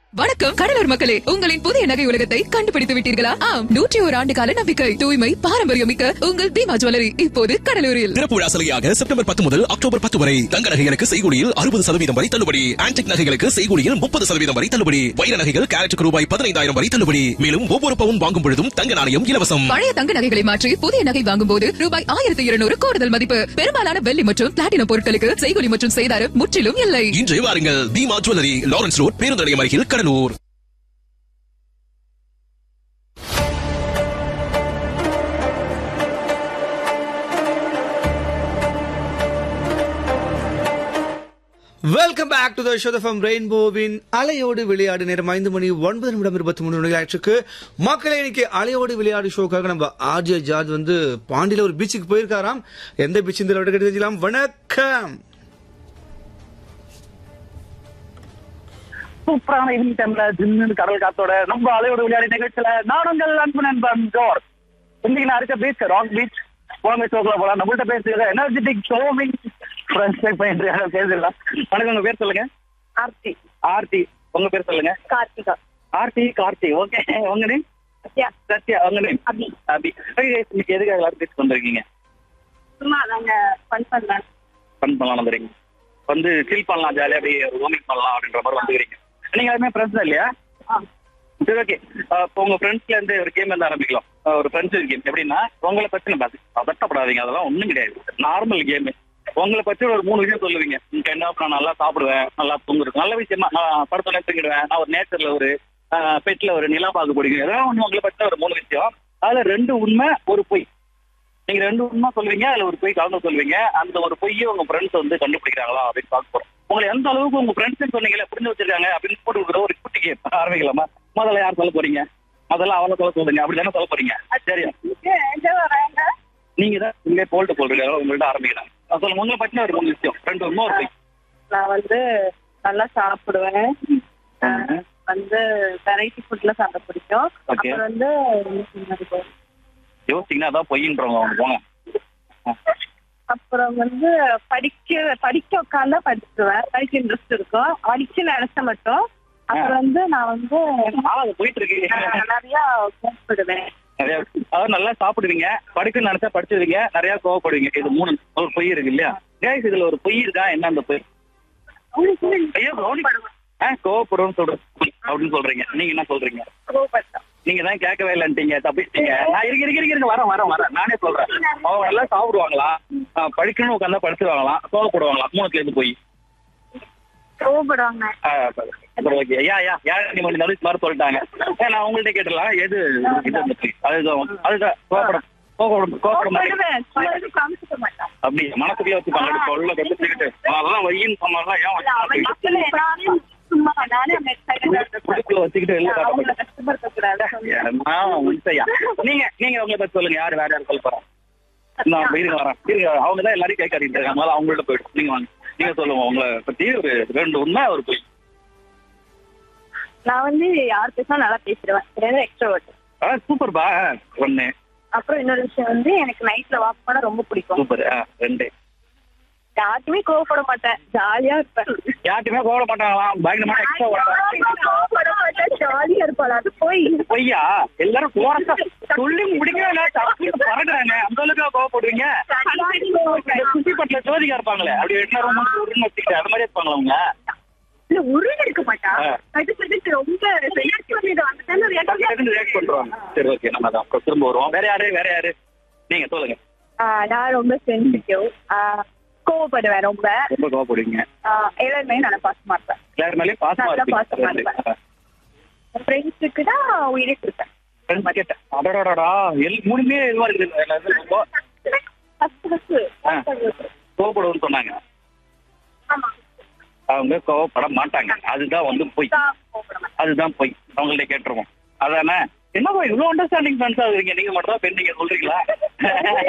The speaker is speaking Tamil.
வணக்கம் கடலூர் மக்களே உங்களின் புதிய நகை உலகத்தை கண்டுபிடித்து விட்டீர்களா ஆம் நூற்றி ஒரு ஆண்டு கால நம்பிக்கை தூய்மை பாரம்பரியம் மிக்க உங்கள் பீமா ஜுவல்லரி இப்போது கடலூரில் திறப்புழா சலுகையாக செப்டம்பர் பத்து முதல் அக்டோபர் பத்து வரை தங்க நகைகளுக்கு செய்கூலியில் அறுபது சதவீதம் வரை தள்ளுபடி ஆன்டிக் நகைகளுக்கு செய்கூலியில் முப்பது சதவீதம் வரை தள்ளுபடி வைர நகைகள் கேரட்டுக்கு ரூபாய் பதினைந்தாயிரம் வரை தள்ளுபடி மேலும் ஒவ்வொரு பவுன் வாங்கும் பொழுதும் தங்க நாணயம் இலவசம் பழைய தங்க நகைகளை மாற்றி புதிய நகை வாங்கும் போது ரூபாய் ஆயிரத்தி இருநூறு கூடுதல் மதிப்பு பெரும்பாலான வெள்ளி மற்றும் பிளாட்டினம் பொருட்களுக்கு செய்கூலி மற்றும் செய்தாரம் முற்றிலும் இல்லை இன்றே வாருங்கள் தீமா ஜுவல்லரி லாரன்ஸ் ரோட் பேருந்து நிலையம் அருகில் Cuddalore welcome back to the show from ரெயின்போவின் அலையோடு விளையாடு நேரம் ஐந்து மணி ஒன்பது நிமிடம் இருபத்தி மூணு நிகழ்ச்சிக்கு மக்களே இன்னைக்கு அலையோடு விளையாடு ஷோக்காக நம்ம ஆர்ஜே ஜார்ஜ் வந்து பாண்டியில ஒரு பீச்சுக்கு போயிருக்காராம் எந்த பீச் இந்த விட தெரிஞ்சுக்கலாம் வணக்கம் சூப்பரான ஈவினிங் டைம்ல ஜின்னு கடல் காத்தோட நம்ம அலையோட விளையாடி நிகழ்ச்சியில நான் உங்கள் அன்பு நண்பன் ஜோர் இன்னைக்கு நான் இருக்க பீச் ராக் பீச் போங்க சோக்குல போலாம் நம்மள்ட்ட பேசுறது எனர்ஜெட்டிக் ஷோமிங் ஃப்ரெண்ட்ஸ் பண்ணிட்டு பேசலாம் வணக்கம் உங்க பேர் சொல்லுங்க ஆர்த்தி ஆர்த்தி உங்க பேர் சொல்லுங்க கார்த்திகா ஆர்த்தி கார்த்தி ஓகே உங்க நேம் சத்யா சத்யா உங்க name Abhi Abhi Okay, guys, இன்னைக்கு எதுக்காக எல்லாரும் பீச் வந்திருக்கீங்க சும்மா நாங்க ஃபன் பண்ணலாம் ஃபன் பண்ணலாம் வந்துறீங்க வந்து சில் பண்ணலாம் ஜாலியா அப்படியே ரோமிங் பண்ணலாம் அப்படின்ற மாதிரி வந்துக்கிறீங்க நீங்க எல்லாருமே ஃப்ரெண்ட்ஸ் இல்லையா சரி ஓகே இப்போ உங்க ஃப்ரெண்ட்ஸ்ல இருந்து ஒரு கேம் வந்து ஆரம்பிக்கலாம் அஹ் ஒரு ஃப்ரெண்ட்ஸ் கேம் எப்படின்னா உங்களை பத்தி நம்ம பதட்டப்படாதீங்க அதெல்லாம் ஒண்ணும் கிடையாது நார்மல் கேம் உங்களை பத்தி ஒரு மூணு விஷயம் சொல்லுவீங்க இங்க என்ன நான் நல்லா சாப்பிடுவேன் நல்லா தூங்குறேன் நல்ல விஷயமா நான் படத்துல தூங்கிடுவேன் நான் ஒரு நேச்சர்ல ஒரு பெட்ல ஒரு நிலா பார்க்க பிடிக்கும் ஏதாவது ஒண்ணு உங்களை பத்தி ஒரு மூணு விஷயம் அதுல ரெண்டு உண்மை ஒரு பொய் நீங்க ரெண்டு உண்மை சொல்லுவீங்க அதுல ஒரு பொய் கலந்து சொல்லுவீங்க அந்த ஒரு பொய்யை உங்க ஃப்ரெண்ட்ஸ் வந்து கண்டுபிடிக்கிறாங்களா அப்படின்னு பார்க்க போறோம் உங்களை எந்த அளவுக்கு உங்க ஃப்ரெண்ட்ஸ் சொன்னீங்களே புரிஞ்சு வச்சிருக்காங்க அப்படின்னு போட்டு கொடுக்குற ஒரு குட்டி கேம் ஆரம்பிக்கலாமா முதல்ல யார் சொல்ல போறீங்க முதல்ல அவளை சொல்ல சொல்லுங்க அப்படி தானே சொல்ல போறீங்க சரியா எங்க வராங்க நீங்க தான் இங்கே போல்ட்டு போட்டுருக்காங்க உங்கள்ட்ட ஆரம்பிக்கலாம் நான் சொல்லுங்க உங்களை பத்தின ஒரு மூணு விஷயம் ரெண்டு உண்மை ஒரு பொய் நான் வந்து நல்லா சாப்பிடுவேன் ஆஹ் வந்து வெரைட்டி ஃபுட்ல சாப்பிட பிடிக்கும் Okay. அப்புறம் வந்து என்ன சொல்றது? யோசிச்சீங்கன்னா அதான் பொய்ன்றவங்க அவங்க போங்க அப்புறம் வந்து படிக்க படிக்க உட்காந்தா படிச்சிருவேன் படிக்க இன்ட்ரெஸ்ட் இருக்கும் படிச்சு நினைச்ச மட்டும் அப்புறம் வந்து நான் வந்து ஆ, அது போயிட்டு இருக்கு ஆஹ் நிறைய கோவப்படுவேன் நிறைய அதாவது நல்லா சாப்பிடுவீங்க படிக்கணும்னு நினைச்சா படிச்சிருவீங்க நிறைய கோவப்படுவீங்க இது மூணு ஒரு பொய் இருக்கு இல்லையா கேஸ் இதுல ஒரு பொய் இருக்கா என்ன அந்த பொய் ஐயோ கவனிப்படுவேன் ஆ கோவப்படுவோம் சொல்றேன் அப்படின்னு சொல்றீங்க நீங்க என்ன சொல்றீங்க கோவப்பட்டேன் நீங்க தான் கேட்கவே இல்லைன்ட்டீங்க தப்பிச்சிட்டீங்க நான் இருக்க இருக்க இருக்க இருக்க வரேன் வரேன் வரேன் நானே சொல்றேன் அவங்க நல்லா சாப்பிடுவாங்களா ஆ, படிக்கணும்னு உட்காந்தா படிச்சிருவாங்களாம் கோவப்படுவாங்களா மூணுத்துல இருந்து போய் கோவப்படுவாங்க ஓகே ஐயா ஐயா யார் நீ கொஞ்சம் நடுச்சு மாதிரி சொல்லிட்டாங்க ஏன் நான் உங்கள்ட்ட கேட்டுலாம் எது இது அந்த பொய் அதுதான் அதுதான் கோவப்படம் கோவப்படம் கோவப்படம் மாதிரி கோவப்படுவேன் சும்மா எதுவும் காமிச்சிக்க மாட்டான் அப்படி மனசுக்குள்ளே வச்சுப்பாங்க சொல்ல கண்டுச்சுக்கிட்டு அதெல்லாம் வையின்னு சொன்னாலாம் ஏன் அவன் வச்சு மக்களே நானே சும்மா நானே அவன் excited ஆ இருப்பேன். குடுக்குள்ள வச்சுக்கிட்டு வெளில காட்ட அவங்கள மாட்டேன் கஷ்டப்படுத்த கூடாது ஏன்னா, உண்மையா. நீங்க நீங்க உங்களை பத்தி சொல்லுங்க யாரு வேற யாரும் சொல்ல போறோம் நான் இருங்க வரேன் இருங்க அவங்க தான் எல்லாரையும் கை காட்டிட்டு இருக்காங்க அதனால அவங்கள்ட்ட போயிடும் நீங்க வாங்க நீங்க சொல்லுங்க உங்களை பத்தி ஒரு ரெண்டு உண்மை ஒரு பொய் நான் வந்து யார் பேசினா நல்லா பேசிடுவேன் எக்ஸ்ட்ரோவர்ட் ஆ சூப்பர் பா ஒண்ணு அப்புறம் இன்னொரு விஷயம் வந்து எனக்கு நைட்ல வாக் பண்ண ரொம்ப பிடிக்கும் சூப்பர் ஆ ரெண்டு யாருக்குமே கோவப்பட மாட்டேன் ஜாலியா இருப்பேன் யார்ட்டுமே கோவப்பட மாட்டாங்களாம் பயங்கரமான எக்ஸ்ட்ரா கோவப்பட மாட்டேன் ஜாலியா இருப்பாள் அது போய் பொய்யா எல்லாரும் கோரத்தா சொல்லி முடிக்கவே இல்லை தப்பு பறக்குறாங்க அந்த அளவுக்கு கோவப்படுவீங்க இந்த குட்டிப்பட்டில ஜோதிகா இருப்பாங்களே அப்படி என்ன ரொம்ப உருன்னு வச்சுக்கிட்டு அது மாதிரி இருப்பாங்களா அவங்க இல்ல உருள் இருக்க மாட்டா ஆ. அது சொல்லிட்டு ரொம்ப react பண்ணிடுவா. அந்த time ல react டக்குனு react பண்றாங்க. சரி ஓகே நம்ம அதான் அப்புறம் திரும்ப வருவோம் வேற யாரு வேற யாரு நீங்க சொல்லுங்க ஆ, நான் ரொம்ப சென்சிட்டிவ் கோவப்படுவேன் ரொம்ப ரொம்ப கோவப்படுவீங்க ஆ, எல்லாருமே நல்லா பாசமா இருப்பேன் எல்லார் மேலயும் பாசமா நல்லா பாசமா இருப்பீங்க ஃப்ரெண்ட்ஸுக்கு தான் உயிரே கொடுப்பேன் ஃப்ரெண்ட்ஸ் கேட்டேன் அடடாடா எல் மூணுமே இதுவா இருக்குது எல்லாரும் ரொம்ப ஃபர்ஸ்ட் ஃபர்ஸ்ட் ஆ. கோவப்படுவோம்னு சொன்னாங்க ஆமா அவங்க கோவப்பட மாட்டாங்க அதுதான் வந்து பொய் தான் கோவப்பட மாட்டேன் அதுதான் பொய் அவங்கள்ட்ட கேட்டுருவோம் அதானே என்னப்பா இவ்வளவு அண்டர்ஸ்டாண்டிங் ஃப்ரெண்ட்ஸா இருக்கீங்க நீங்க மட்டும் தான் பெண் நீங்க சொல்றீங்களா